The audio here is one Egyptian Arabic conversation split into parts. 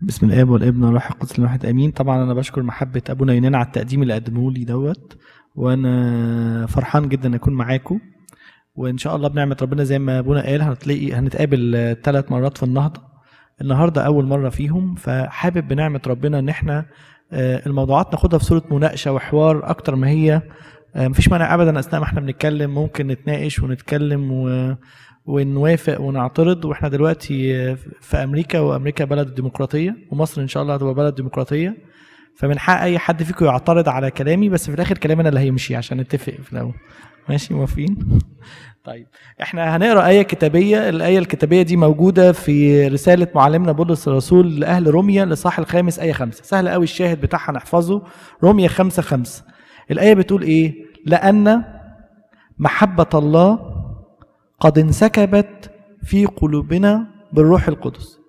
بسم الاب والابن والروح القدس الواحد امين طبعا انا بشكر محبه ابونا يونان على التقديم اللي قدموه لي دوت وانا فرحان جدا اكون معاكم وان شاء الله بنعمه ربنا زي ما ابونا قال هنتلاقي هنتقابل ثلاث مرات في النهضه النهارده اول مره فيهم فحابب بنعمه ربنا ان احنا آه، الموضوعات ناخدها في صوره مناقشه وحوار اكتر ما هي آه، مفيش مانع ابدا اثناء ما احنا بنتكلم ممكن نتناقش ونتكلم و... ونوافق ونعترض واحنا دلوقتي في امريكا وامريكا بلد ديمقراطيه ومصر ان شاء الله هتبقى بلد ديمقراطيه فمن حق اي حد فيكم يعترض على كلامي بس في الاخر كلامي انا اللي هيمشي عشان نتفق في الاول ماشي موافقين طيب احنا هنقرا ايه كتابيه الايه الكتابيه دي موجوده في رساله معلمنا بولس الرسول لاهل روميا لصح الخامس ايه خمسة سهل قوي الشاهد بتاعها نحفظه روميا خمسة خمسة الايه بتقول ايه لان محبه الله قد انسكبت في قلوبنا بالروح القدس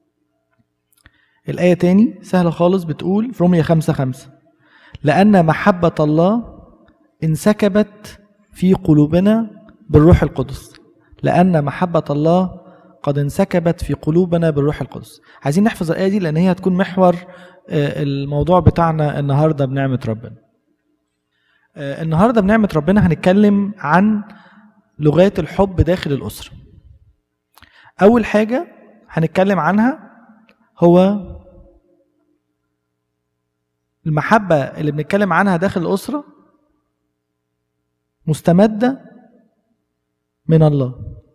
الآية تاني سهلة خالص بتقول في رومية خمسة خمسة لأن محبة الله انسكبت في قلوبنا بالروح القدس لأن محبة الله قد انسكبت في قلوبنا بالروح القدس عايزين نحفظ الآية دي لأن هي هتكون محور آه، الموضوع بتاعنا النهاردة بنعمة ربنا آه، النهاردة بنعمة ربنا هنتكلم عن لغات الحب داخل الأسرة أول حاجة هنتكلم عنها هو المحبة اللي بنتكلم عنها داخل الأسرة مستمدة من الله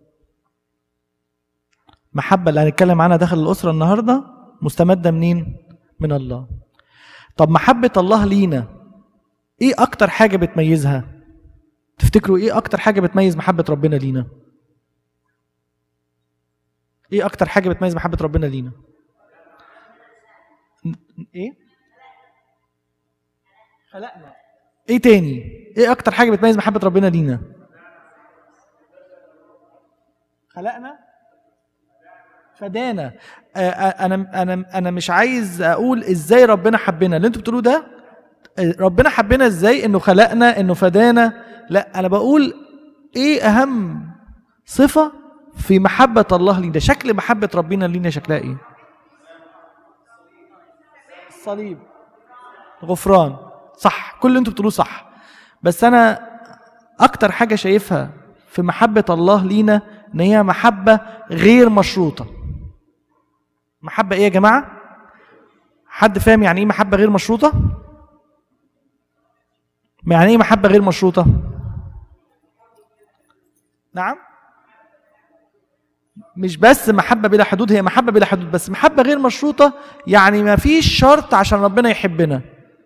محبة اللي هنتكلم عنها داخل الأسرة النهاردة مستمدة منين؟ من الله طب محبة الله لينا ايه أكتر حاجة بتميزها؟ تفتكروا ايه اكتر حاجه بتميز محبه ربنا لينا ايه اكتر حاجه بتميز محبه ربنا لينا ن- ايه خلقنا ايه تاني ايه اكتر حاجه بتميز محبه ربنا لينا خلقنا فدانا آه، آه، انا انا انا مش عايز اقول ازاي ربنا حبنا اللي انتوا بتقولوه ده آه، ربنا حبنا ازاي انه خلقنا انه فدانا لا انا بقول ايه اهم صفه في محبه الله لينا شكل محبه ربنا لينا شكلها ايه الصليب غفران صح كل اللي انتوا بتقولوه صح بس انا اكتر حاجه شايفها في محبه الله لينا ان هي محبه غير مشروطه محبه ايه يا جماعه حد فاهم يعني ايه محبه غير مشروطه يعني ايه محبه غير مشروطه نعم مش بس محبه بلا حدود هي محبه بلا حدود بس محبه غير مشروطه يعني ما فيش شرط عشان ربنا يحبنا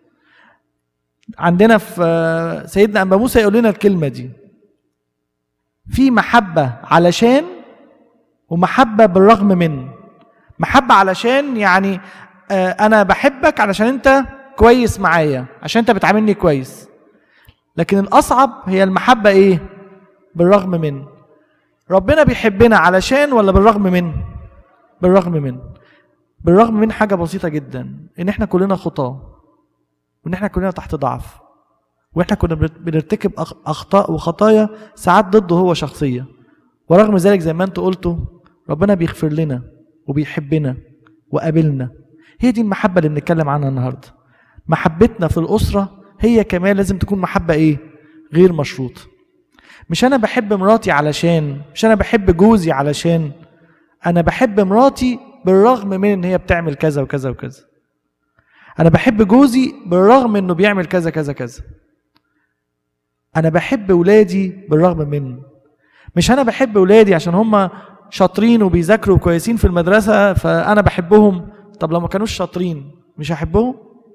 عندنا في آه، سيدنا انبا موسى يقول لنا الكلمه دي في محبه علشان ومحبه بالرغم من محبه علشان يعني آه، انا بحبك علشان انت كويس معايا عشان انت بتعاملني كويس لكن الاصعب هي المحبه ايه بالرغم من ربنا بيحبنا علشان ولا بالرغم من بالرغم من بالرغم من حاجه بسيطه جدا ان احنا كلنا خطاه وان احنا كلنا تحت ضعف واحنا كنا بنر- بنرتكب أخ- اخطاء وخطايا ساعات ضده هو شخصيه ورغم ذلك زي ما انتوا قلتوا ربنا بيغفر لنا وبيحبنا وقابلنا هي دي المحبه اللي بنتكلم عنها النهارده محبتنا في الاسره هي كمان لازم تكون محبه ايه غير مشروطه مش انا بحب مراتي علشان مش انا بحب جوزي علشان انا بحب مراتي بالرغم من ان هي بتعمل كذا وكذا وكذا انا بحب جوزي بالرغم انه بيعمل كذا كذا كذا انا بحب ولادي بالرغم من مش انا بحب ولادي عشان هم شاطرين وبيذاكروا كويسين في المدرسه فانا بحبهم طب لو ما كانوش شاطرين مش هحبهم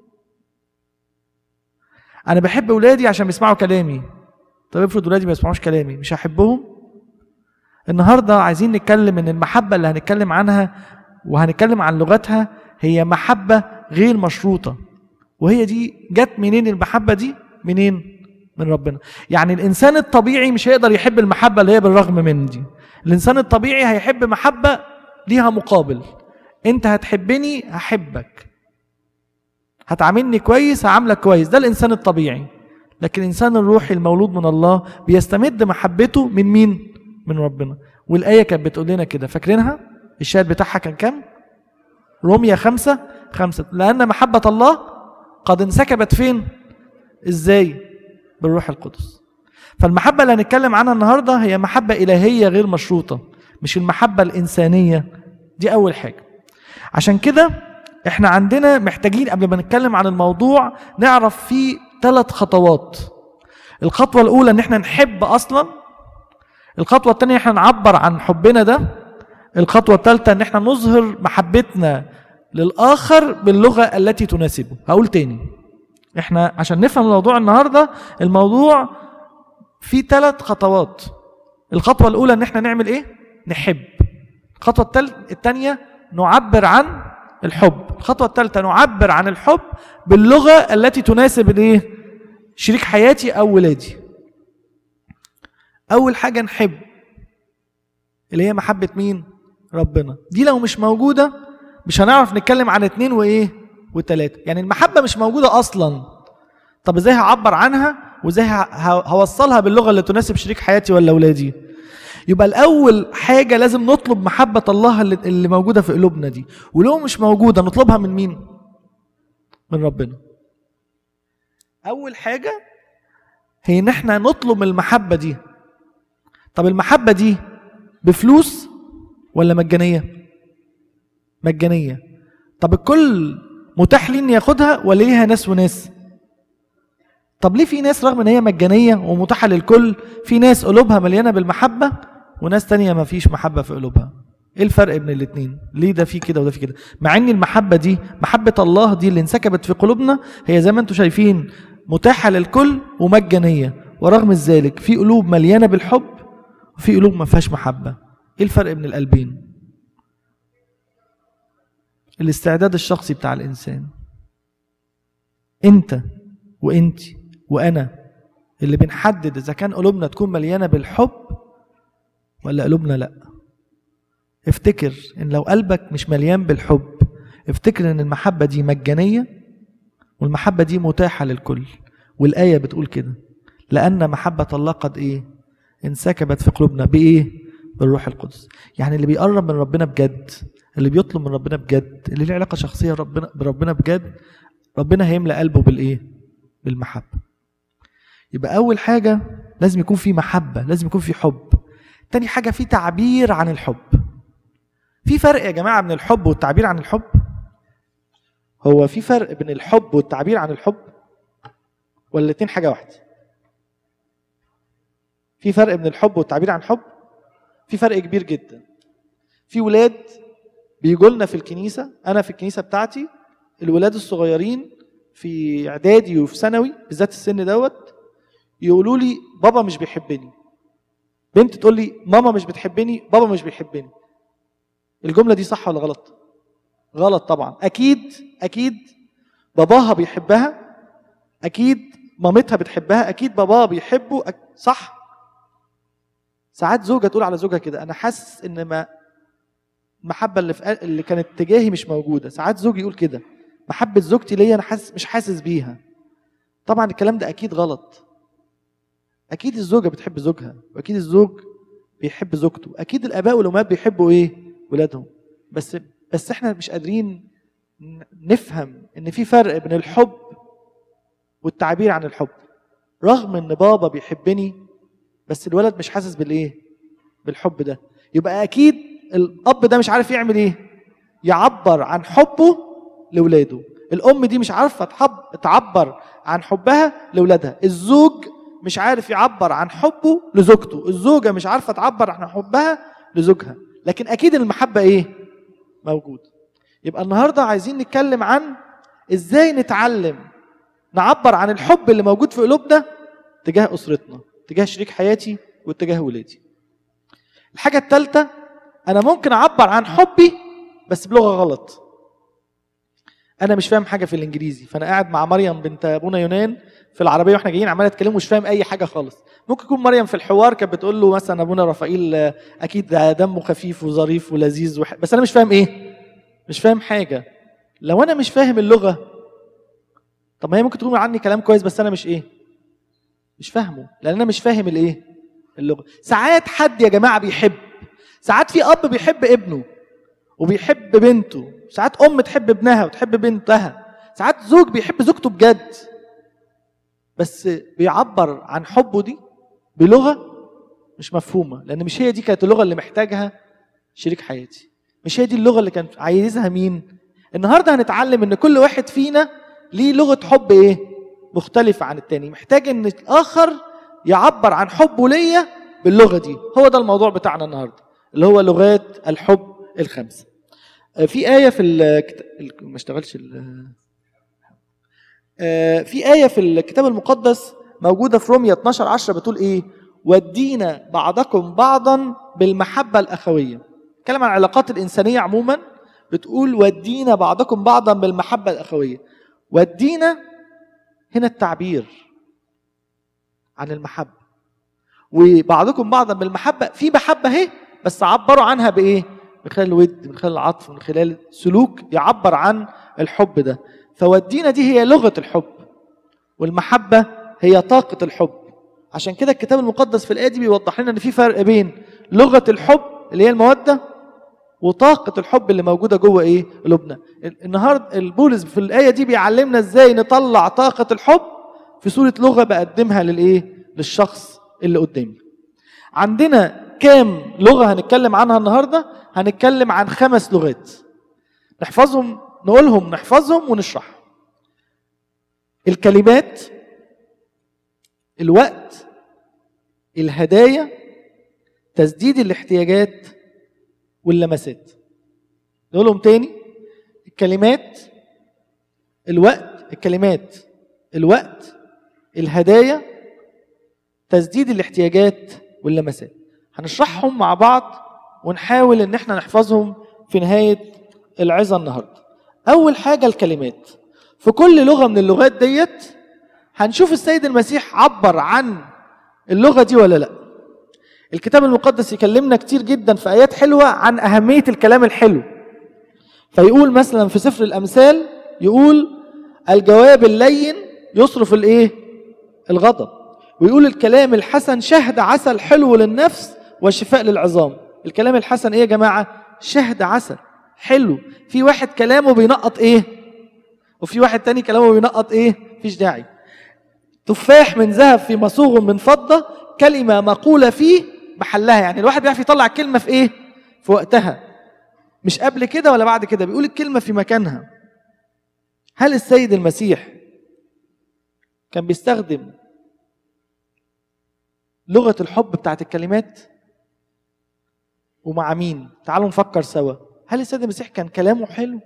انا بحب ولادي عشان بيسمعوا كلامي طب افرض ولادي ما يسمعوش كلامي مش هحبهم النهارده عايزين نتكلم ان المحبه اللي هنتكلم عنها وهنتكلم عن لغتها هي محبه غير مشروطه وهي دي جت منين المحبه دي منين من ربنا يعني الانسان الطبيعي مش هيقدر يحب المحبه اللي هي بالرغم من دي الانسان الطبيعي هيحب محبه ليها مقابل انت هتحبني هحبك هتعاملني كويس هعاملك كويس ده الانسان الطبيعي لكن الانسان الروحي المولود من الله بيستمد محبته من مين من ربنا والايه كانت بتقول لنا كده فاكرينها الشاهد بتاعها كان كام رومية خمسة خمسة لأن محبة الله قد انسكبت فين إزاي بالروح القدس فالمحبة اللي هنتكلم عنها النهاردة هي محبة إلهية غير مشروطة مش المحبة الإنسانية دي أول حاجة عشان كده احنا عندنا محتاجين قبل ما نتكلم عن الموضوع نعرف فيه ثلاث خطوات الخطوة الأولى إن احنا نحب أصلا الخطوة الثانية احنا نعبر عن حبنا ده الخطوة الثالثة إن احنا نظهر محبتنا للآخر باللغة التي تناسبه هقول تاني احنا عشان نفهم الموضوع النهاردة الموضوع فيه ثلاث خطوات الخطوة الأولى إن احنا نعمل إيه؟ نحب الخطوة التال- الثانية نعبر عن الحب الخطوة الثالثة نعبر عن الحب باللغة التي تناسب الايه شريك حياتي أو ولادي أول حاجة نحب اللي هي محبة مين ربنا دي لو مش موجودة مش هنعرف نتكلم عن اتنين وإيه وتلاتة يعني المحبة مش موجودة أصلا طب ازاي هعبر عنها وازاي ه- ه- هوصلها باللغة اللي تناسب شريك حياتي ولا ولادي يبقى الأول حاجة لازم نطلب محبة الله اللي, اللي موجودة في قلوبنا دي ولو مش موجودة نطلبها من مين؟ من ربنا أول حاجة هي إن إحنا نطلب المحبة دي طب المحبة دي بفلوس ولا مجانية؟ مجانية طب الكل متاح لي إني ياخدها ولا ليها ناس وناس؟ طب ليه في ناس رغم ان هي مجانيه ومتاحه للكل في ناس قلوبها مليانه بالمحبه وناس تانية ما فيش محبه في قلوبها ايه الفرق بين الاثنين ليه ده في كده وده في كده مع ان المحبه دي محبه الله دي اللي انسكبت في قلوبنا هي زي ما انتم شايفين متاحه للكل ومجانيه ورغم ذلك في قلوب مليانه بالحب وفي قلوب ما فيهاش محبه ايه الفرق بين القلبين الاستعداد الشخصي بتاع الانسان انت وانت وانا اللي بنحدد اذا كان قلوبنا تكون مليانه بالحب ولا قلوبنا لا افتكر ان لو قلبك مش مليان بالحب افتكر ان المحبه دي مجانيه والمحبه دي متاحه للكل والايه بتقول كده لان محبه الله قد ايه انسكبت في قلوبنا بايه بالروح القدس يعني اللي بيقرب من ربنا بجد اللي بيطلب من ربنا بجد اللي ليه علاقه شخصيه ربنا بربنا بجد ربنا هيملى قلبه بالايه بالمحبه يبقى اول حاجه لازم يكون في محبه لازم يكون في حب تاني حاجه في تعبير عن الحب في فرق يا جماعه بين الحب والتعبير عن الحب هو في فرق بين الحب والتعبير عن الحب ولا الاتنين حاجه واحده في فرق بين الحب والتعبير عن الحب في فرق كبير جدا في ولاد بيجوا لنا في الكنيسه انا في الكنيسه بتاعتي الولاد الصغيرين في اعدادي وفي ثانوي بالذات السن دوت يقولوا لي بابا مش بيحبني بنت تقول لي ماما مش بتحبني بابا مش بيحبني الجمله دي صح ولا غلط غلط طبعا اكيد اكيد باباها بيحبها اكيد مامتها بتحبها اكيد باباها بيحبه أك... صح ساعات زوجة تقول على زوجها كده انا حاسس ان ما المحبه اللي في اللي كانت تجاهي مش موجوده ساعات زوجي يقول كده محبه زوجتي ليا انا حاسس مش حاسس بيها طبعا الكلام ده اكيد غلط اكيد الزوجه بتحب زوجها واكيد الزوج بيحب زوجته اكيد الاباء والامهات بيحبوا ايه ولادهم بس بس احنا مش قادرين نفهم ان في فرق بين الحب والتعبير عن الحب رغم ان بابا بيحبني بس الولد مش حاسس بالايه بالحب ده يبقى اكيد الاب ده مش عارف يعمل ايه يعبر عن حبه لاولاده الام دي مش عارفه تحب تعبر عن حبها لاولادها الزوج مش عارف يعبر عن حبه لزوجته الزوجه مش عارفه تعبر عن حبها لزوجها لكن اكيد المحبه ايه موجود يبقى النهارده عايزين نتكلم عن ازاي نتعلم نعبر عن الحب اللي موجود في قلوبنا تجاه اسرتنا تجاه شريك حياتي واتجاه ولادي الحاجه الثالثه انا ممكن اعبر عن حبي بس بلغه غلط انا مش فاهم حاجه في الانجليزي فانا قاعد مع مريم بنت ابونا يونان في العربيه واحنا جايين عماله تكلمه مش فاهم اي حاجه خالص ممكن يكون مريم في الحوار كانت بتقول له مثلا ابونا رفائيل اكيد ده دمه خفيف وظريف ولذيذ وح... بس انا مش فاهم ايه مش فاهم حاجه لو انا مش فاهم اللغه طب ما هي ممكن تقول عني كلام كويس بس انا مش ايه مش فاهمه لان انا مش فاهم الايه اللغه ساعات حد يا جماعه بيحب ساعات في اب بيحب ابنه وبيحب بنته ساعات ام تحب ابنها وتحب بنتها ساعات زوج بيحب زوجته بجد بس بيعبر عن حبه دي بلغه مش مفهومه لان مش هي دي كانت اللغه اللي محتاجها شريك حياتي مش هي دي اللغه اللي كان عايزها مين النهارده هنتعلم ان كل واحد فينا ليه لغه حب ايه مختلفه عن التاني محتاج ان الاخر يعبر عن حبه ليا باللغه دي هو ده الموضوع بتاعنا النهارده اللي هو لغات الحب الخمسه آه، في ايه في الكتاب ما اشتغلش آه، في ايه في الكتاب المقدس موجوده في روميا 12 10 بتقول ايه ودينا بعضكم بعضا بالمحبه الاخويه كلام عن العلاقات الانسانيه عموما بتقول ودينا بعضكم بعضا بالمحبه الاخويه ودينا هنا التعبير عن المحبه وبعضكم بعضا بالمحبه في محبه اهي بس عبروا عنها بايه من خلال الود من خلال العطف من خلال سلوك يعبر عن الحب ده فودينا دي هي لغه الحب والمحبه هي طاقه الحب عشان كده الكتاب المقدس في الايه دي بيوضح لنا ان في فرق بين لغه الحب اللي هي الموده وطاقه الحب اللي موجوده جوه ايه قلوبنا النهارده البولس في الايه دي بيعلمنا ازاي نطلع طاقه الحب في صوره لغه بقدمها للايه للشخص اللي قدامي عندنا كام لغه هنتكلم عنها النهارده هنتكلم عن خمس لغات نحفظهم نقولهم نحفظهم ونشرح الكلمات الوقت الهدايا تسديد الاحتياجات واللمسات نقولهم تاني الكلمات الوقت الكلمات الوقت الهدايا تسديد الاحتياجات واللمسات هنشرحهم مع بعض ونحاول ان احنا نحفظهم في نهايه العظه النهارده اول حاجه الكلمات في كل لغه من اللغات ديت هنشوف السيد المسيح عبر عن اللغه دي ولا لا الكتاب المقدس يكلمنا كتير جدا في ايات حلوه عن اهميه الكلام الحلو فيقول مثلا في سفر الامثال يقول الجواب اللين يصرف الايه الغضب ويقول الكلام الحسن شهد عسل حلو للنفس وشفاء للعظام الكلام الحسن ايه يا جماعه شهد عسل حلو في واحد كلامه بينقط ايه وفي واحد تاني كلامه بينقط ايه مفيش داعي تفاح من ذهب في مصوغ من فضة كلمة مقولة فيه محلها يعني الواحد بيعرف يطلع الكلمة في ايه في وقتها مش قبل كده ولا بعد كده بيقول الكلمة في مكانها هل السيد المسيح كان بيستخدم لغة الحب بتاعت الكلمات ومع مين تعالوا نفكر سوا هل السيد المسيح كان كلامه حلو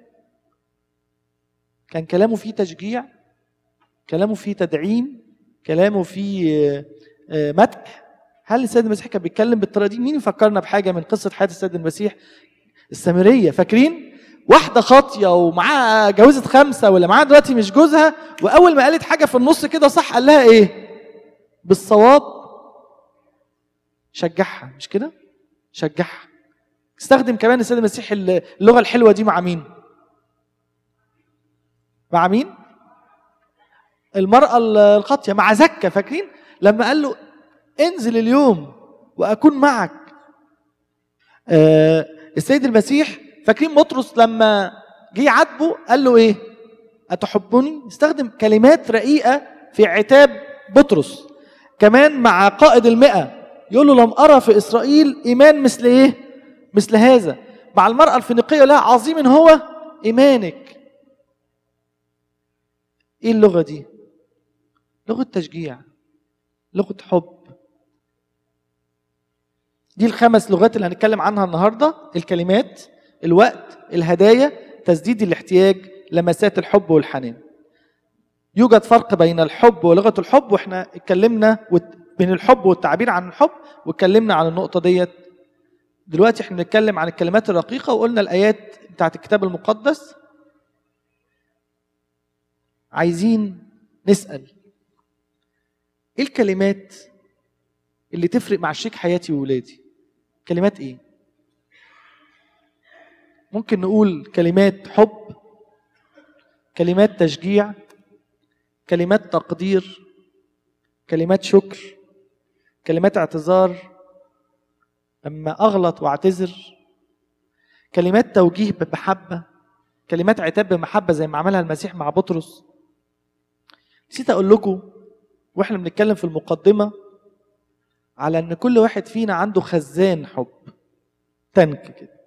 كان كلامه فيه تشجيع كلامه فيه تدعيم كلامه فيه آه، آه، مدح هل السيد المسيح كان بيتكلم بالطريقه دي مين يفكرنا بحاجه من قصه حياه السيد المسيح السامريه فاكرين واحده خاطيه ومعاها جوزت خمسه واللي معاها دلوقتي مش جوزها واول ما قالت حاجه في النص كده صح قال لها ايه بالصواب شجعها مش كده شجعها استخدم كمان السيد المسيح اللغه الحلوه دي مع مين مع مين المرأة الخاطية مع زكا فاكرين لما قال له انزل اليوم وأكون معك آه السيد المسيح فاكرين بطرس لما جه يعاتبه قال له ايه أتحبني استخدم كلمات رقيقة في عتاب بطرس كمان مع قائد المئة يقول له لم أرى في إسرائيل إيمان مثل إيه مثل هذا مع المرأة الفينيقية لا عظيم هو إيمانك إيه اللغة دي لغة تشجيع لغة حب دي الخمس لغات اللي هنتكلم عنها النهاردة الكلمات الوقت الهدايا تسديد الاحتياج لمسات الحب والحنان يوجد فرق بين الحب ولغة الحب واحنا اتكلمنا بين الحب والتعبير عن الحب واتكلمنا عن النقطة ديت دلوقتي احنا بنتكلم عن الكلمات الرقيقة وقلنا الآيات بتاعت الكتاب المقدس عايزين نسأل ايه الكلمات اللي تفرق مع شريك حياتي وولادي كلمات ايه ممكن نقول كلمات حب كلمات تشجيع كلمات تقدير كلمات شكر كلمات اعتذار اما اغلط واعتذر كلمات توجيه بمحبه كلمات عتاب بمحبه زي ما عملها المسيح مع بطرس نسيت اقول لكم واحنا بنتكلم في المقدمه على ان كل واحد فينا عنده خزان حب تنك كده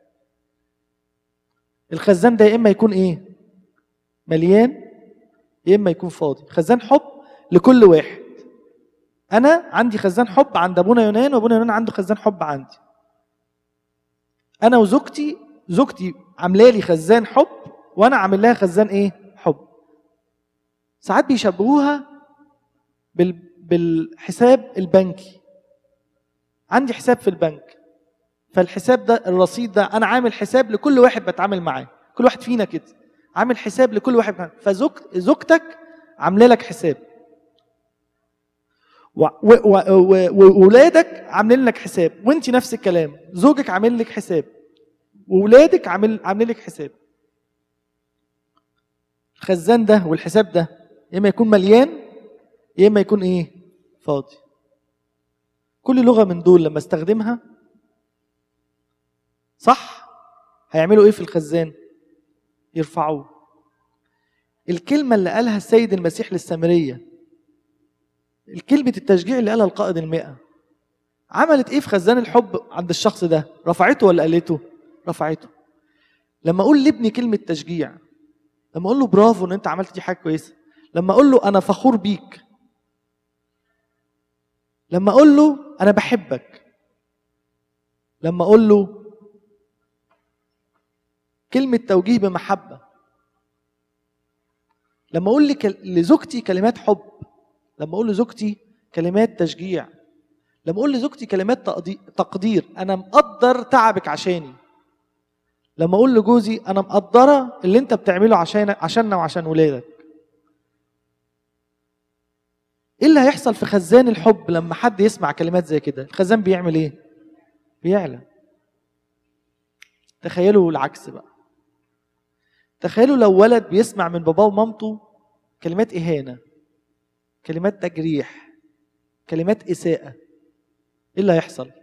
الخزان ده يا اما يكون ايه مليان يا اما يكون فاضي خزان حب لكل واحد انا عندي خزان حب عند ابونا يونان وابونا يونان عنده خزان حب عندي انا وزوجتي زوجتي عامله لي خزان حب وانا عامل لها خزان ايه حب ساعات بيشبهوها بال... بالحساب البنكي عندي حساب في البنك فالحساب ده الرصيد ده انا عامل حساب لكل واحد بتعامل معاه كل واحد فينا كده عامل حساب لكل واحد فزوجتك عامله لك حساب وولادك عاملين لك حساب وانت نفس الكلام زوجك عامل لك حساب وولادك عامل عاملين لك حساب الخزان ده والحساب ده يا اما يكون مليان يا اما يكون ايه فاضي كل لغه من دول لما استخدمها صح هيعملوا ايه في الخزان يرفعوه الكلمه اللي قالها السيد المسيح للسامريه الكلمه التشجيع اللي قالها القائد المئة عملت ايه في خزان الحب عند الشخص ده رفعته ولا قالته رفعته لما اقول لابني كلمه تشجيع لما اقول له برافو ان انت عملت دي حاجه كويسه لما اقول له انا فخور بيك لما اقول له انا بحبك لما اقول له كلمه توجيه بمحبه لما اقول لك لزوجتي كلمات حب لما اقول لزوجتي كلمات تشجيع لما اقول لزوجتي كلمات تقدير انا مقدر تعبك عشاني لما اقول لجوزي انا مقدره اللي انت بتعمله عشان عشاننا وعشان ولادك ايه اللي هيحصل في خزان الحب لما حد يسمع كلمات زي كده الخزان بيعمل ايه بيعلى تخيلوا العكس بقى تخيلوا لو ولد بيسمع من باباه ومامته كلمات اهانه كلمات تجريح كلمات اساءه ايه اللي هيحصل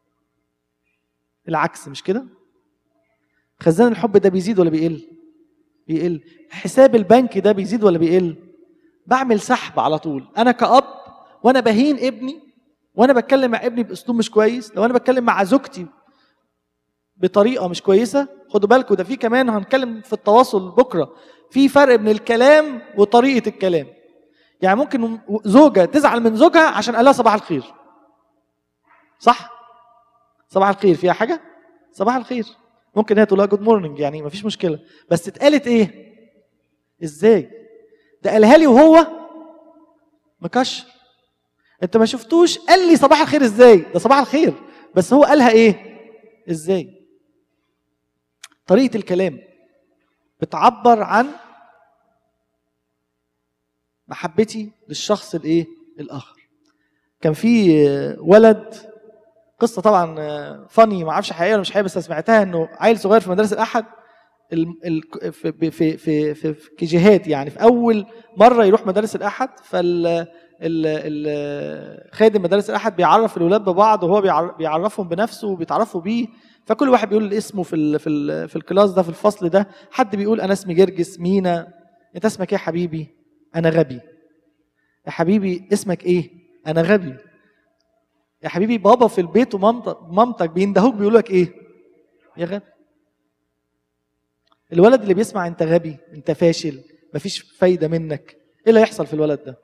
العكس مش كده خزان الحب ده بيزيد ولا بيقل بيقل حساب البنك ده بيزيد ولا بيقل بعمل سحب على طول انا كأب وانا بهين ابني وانا بتكلم مع ابني باسلوب مش كويس لو انا بتكلم مع زوجتي بطريقه مش كويسه خدوا بالكم ده في كمان هنتكلم في التواصل بكره في فرق بين الكلام وطريقه الكلام يعني ممكن زوجه تزعل من زوجها عشان قال لها صباح الخير صح صباح الخير فيها حاجه صباح الخير ممكن هي تقول لها جود مورنينج يعني مفيش مشكله بس اتقالت ايه ازاي ده قالها لي وهو مكشر انت ما شفتوش قال لي صباح الخير ازاي ده صباح الخير بس هو قالها ايه ازاي طريقه الكلام بتعبر عن محبتي للشخص الايه الاخر كان في ولد قصه طبعا فاني ما اعرفش حقيقيه ولا مش حقيقيه بس سمعتها انه عيل صغير في مدرسه الاحد في في في في, في كيجيهات يعني في اول مره يروح مدارس الاحد فال خادم مدارس الاحد بيعرف الولاد ببعض وهو بيعرفهم بنفسه وبيتعرفوا بيه فكل واحد بيقول اسمه في ال في ال في الكلاس ده في الفصل ده حد بيقول انا اسمي جرجس مينا انت اسمك ايه يا حبيبي انا غبي يا حبيبي اسمك ايه انا غبي يا حبيبي بابا في البيت ومامتك مامتك بيندهوك بيقول لك ايه يا غبي الولد اللي بيسمع انت غبي انت فاشل مفيش فايده منك ايه اللي هيحصل في الولد ده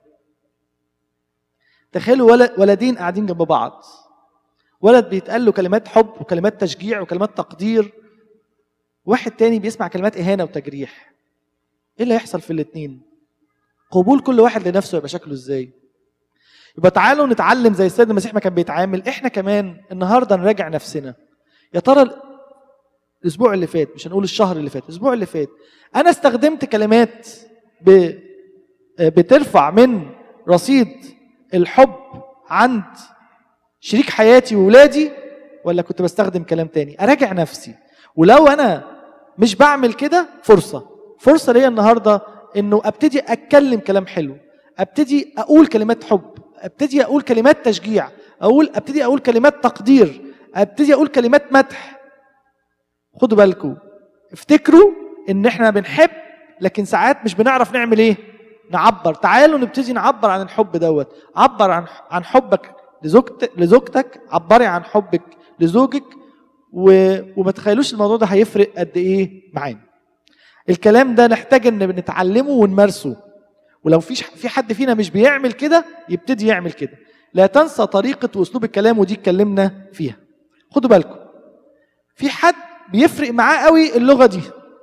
تخيلوا ولد ولدين قاعدين جنب بعض ولد بيتقال له كلمات حب وكلمات تشجيع وكلمات تقدير واحد تاني بيسمع كلمات اهانه وتجريح ايه اللي هيحصل في الاثنين قبول كل واحد لنفسه يبقى شكله ازاي يبقى تعالوا نتعلم زي السيد المسيح ما كان بيتعامل احنا كمان النهارده نراجع نفسنا يا ترى الاسبوع اللي فات مش هنقول الشهر اللي فات الاسبوع اللي فات انا استخدمت كلمات ب... بترفع من رصيد الحب عند شريك حياتي وولادي ولا كنت بستخدم كلام تاني اراجع نفسي ولو انا مش بعمل كده فرصه فرصه ليا النهارده انه ابتدي اتكلم كلام حلو ابتدي اقول كلمات حب ابتدي اقول كلمات تشجيع اقول ابتدي اقول كلمات تقدير ابتدي اقول كلمات مدح خدوا بالكم افتكروا ان احنا بنحب لكن ساعات مش بنعرف نعمل ايه نعبر تعالوا نبتدي نعبر عن الحب دوت عبر عن عن حبك لزوجتك لزوجتك عبري عن حبك لزوجك و... وما تخيلوش الموضوع ده هيفرق قد ايه معانا الكلام ده نحتاج ان بنتعلمه ونمارسه ولو فيش في حد فينا مش بيعمل كده يبتدي يعمل كده لا تنسى طريقة واسلوب الكلام ودي اتكلمنا فيها خدوا بالكم في حد بيفرق معاه قوي اللغة دي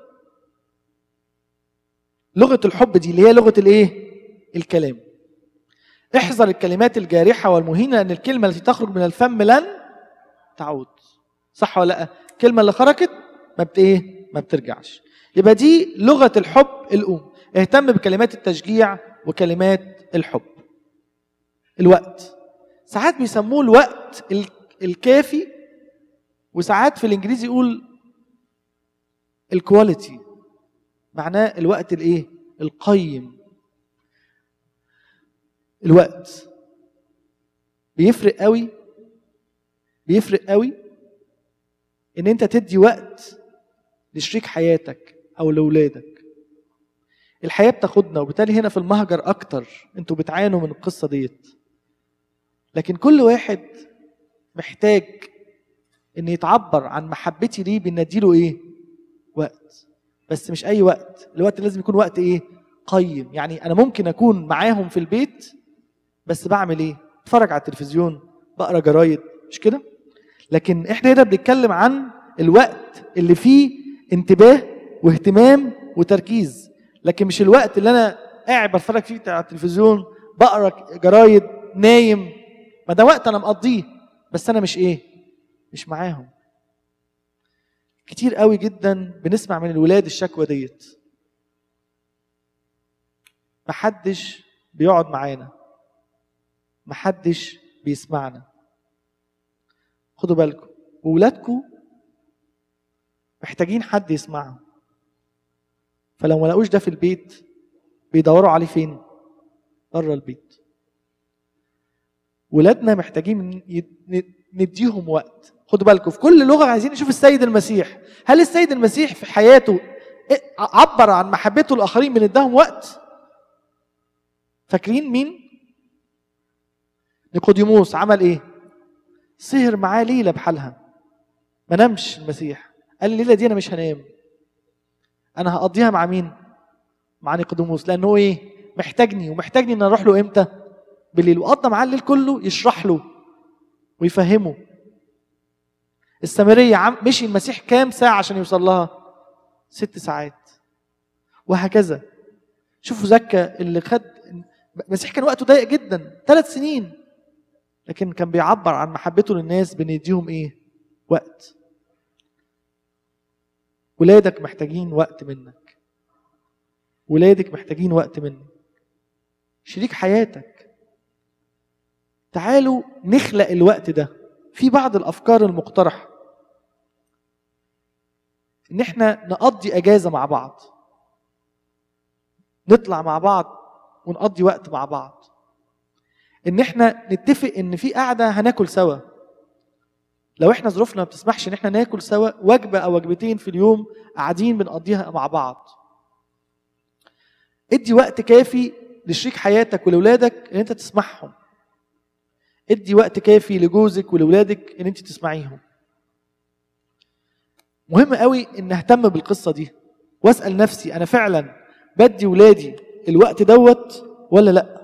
لغة الحب دي اللي هي لغة الايه الكلام احذر الكلمات الجارحة والمهينة لأن الكلمة التي تخرج من الفم لن تعود صح ولا لا الكلمة اللي خرجت ما بت ايه ما بترجعش يبقى دي لغة الحب الأم اهتم بكلمات التشجيع وكلمات الحب الوقت ساعات بيسموه الوقت الكافي وساعات في الانجليزي يقول الكواليتي معناه الوقت الايه القيم الوقت بيفرق قوي بيفرق قوي ان انت تدي وقت لشريك حياتك او لاولادك الحياه بتاخدنا وبالتالي هنا في المهجر اكتر انتوا بتعانوا من القصه ديت لكن كل واحد محتاج ان يتعبر عن محبتي ليه بنديله ايه وقت بس مش اي وقت الوقت لازم يكون وقت ايه قيم يعني انا ممكن اكون معاهم في البيت بس بعمل ايه اتفرج على التلفزيون بقرا جرايد مش كده لكن احنا هنا بنتكلم عن الوقت اللي فيه انتباه واهتمام وتركيز لكن مش الوقت اللي انا قاعد بتفرج فيه على التلفزيون بقرا جرايد نايم ما ده وقت انا مقضيه بس انا مش ايه مش معاهم كتير قوي جدا بنسمع من الولاد الشكوى ديت محدش بيقعد معانا محدش بيسمعنا خدوا بالكم وولادكم محتاجين حد يسمعهم فلو ما لقوش ده في البيت بيدوروا عليه فين بره البيت ولادنا محتاجين نديهم وقت خدوا بالكم في كل لغه عايزين نشوف السيد المسيح هل السيد المسيح في حياته عبر عن محبته الاخرين من اداهم وقت فاكرين مين نيقوديموس عمل ايه سهر معاه ليله بحالها ما نامش المسيح قال الليله دي انا مش هنام انا هقضيها مع مين مع نيقوديموس لانه ايه محتاجني ومحتاجني ان اروح له امتى بالليل وقضى معاه الليل كله يشرح له ويفهمه السامرية عم مشي المسيح كام ساعة عشان يوصل لها ست ساعات وهكذا شوفوا زكا اللي خد المسيح كان وقته ضيق جدا ثلاث سنين لكن كان بيعبر عن محبته للناس بان يديهم ايه وقت ولادك محتاجين وقت منك ولادك محتاجين وقت منك شريك حياتك تعالوا نخلق الوقت ده في بعض الافكار المقترحه ان احنا نقضي اجازه مع بعض نطلع مع بعض ونقضي وقت مع بعض ان احنا نتفق ان في قعده هناكل سوا لو احنا ظروفنا ما بتسمحش ان احنا ناكل سوا وجبه او وجبتين في اليوم قاعدين بنقضيها مع بعض ادي وقت كافي لشريك حياتك ولولادك ان انت تسمعهم ادي وقت كافي لجوزك ولولادك ان انت تسمعيهم مهم قوي ان اهتم بالقصه دي واسال نفسي انا فعلا بدي ولادي الوقت دوت ولا لا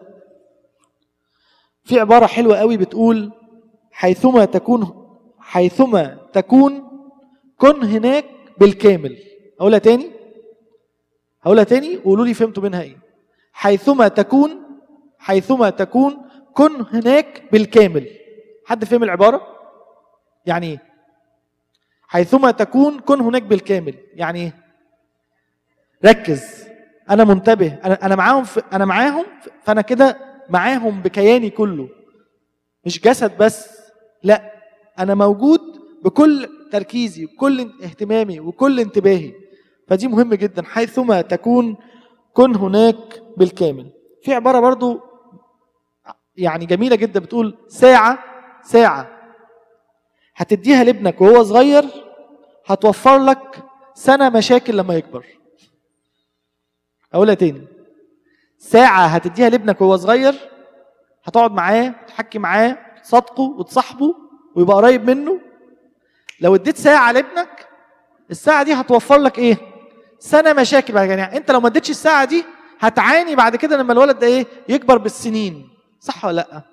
في عباره حلوه قوي بتقول حيثما تكون حيثما تكون كن هناك بالكامل اقولها تاني هقولها تاني وقولوا لي فهمتوا منها ايه حيثما تكون حيثما تكون كن هناك بالكامل حد فهم العباره يعني ايه حيثما تكون كن هناك بالكامل يعني ايه ركز انا منتبه انا انا معاهم في انا معاهم فانا كده معاهم بكياني كله مش جسد بس لا انا موجود بكل تركيزي وكل اهتمامي وكل انتباهي فدي مهم جدا حيثما تكون كن هناك بالكامل في عباره برضو يعني جميله جدا بتقول ساعه ساعه هتديها لابنك وهو صغير هتوفر لك سنه مشاكل لما يكبر اقولها تاني ساعه هتديها لابنك وهو صغير هتقعد معاه تحكي معاه تصادقه وتصاحبه ويبقى قريب منه لو اديت ساعه لابنك الساعه دي هتوفر لك ايه سنه مشاكل بعد كده يعني انت لو ما اديتش الساعه دي هتعاني بعد كده لما الولد ده ايه يكبر بالسنين صح ولا لا